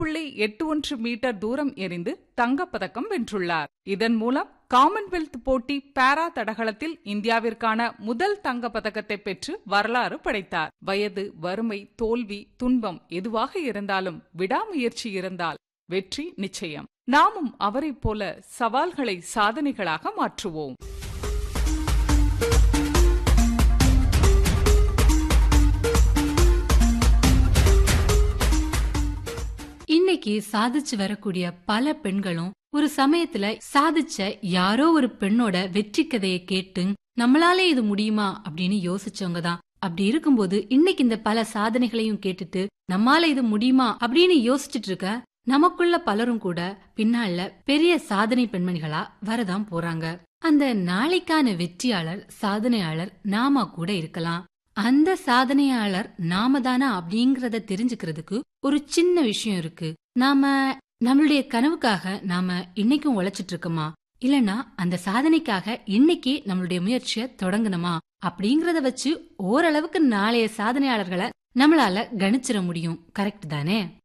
புள்ளி எட்டு ஒன்று மீட்டர் தூரம் எறிந்து தங்கப்பதக்கம் வென்றுள்ளார் இதன் மூலம் காமன்வெல்த் போட்டி பாரா தடகளத்தில் இந்தியாவிற்கான முதல் தங்கப் பதக்கத்தை பெற்று வரலாறு படைத்தார் வயது வறுமை தோல்வி துன்பம் எதுவாக இருந்தாலும் விடாமுயற்சி இருந்தால் வெற்றி நிச்சயம் நாமும் அவரைப் போல சவால்களை சாதனைகளாக மாற்றுவோம் இன்னைக்கு சாதிச்சு வரக்கூடிய பல பெண்களும் ஒரு சமயத்துல சாதிச்ச யாரோ ஒரு பெண்ணோட வெற்றி கதையை கேட்டு நம்மளாலே இது முடியுமா அப்படின்னு யோசிச்சவங்க தான் அப்படி இருக்கும்போது இன்னைக்கு இந்த பல சாதனைகளையும் கேட்டுட்டு நம்மால இது முடியுமா அப்படின்னு யோசிச்சுட்டு இருக்க நமக்குள்ள பலரும் கூட பின்னால பெரிய சாதனை பெண்மணிகளா வரதான் போறாங்க அந்த நாளைக்கான வெற்றியாளர் சாதனையாளர் நாம கூட இருக்கலாம் அந்த சாதனையாளர் நாம தானா அப்படிங்கறத தெரிஞ்சுக்கிறதுக்கு ஒரு சின்ன விஷயம் இருக்கு நாம நம்மளுடைய கனவுக்காக நாம இன்னைக்கும் உழைச்சிட்டு இருக்கோமா இல்லனா அந்த சாதனைக்காக இன்னைக்கு நம்மளுடைய முயற்சிய தொடங்கணுமா அப்படிங்கறத வச்சு ஓரளவுக்கு நாளைய சாதனையாளர்களை நம்மளால கணிச்சிட முடியும் கரெக்ட் தானே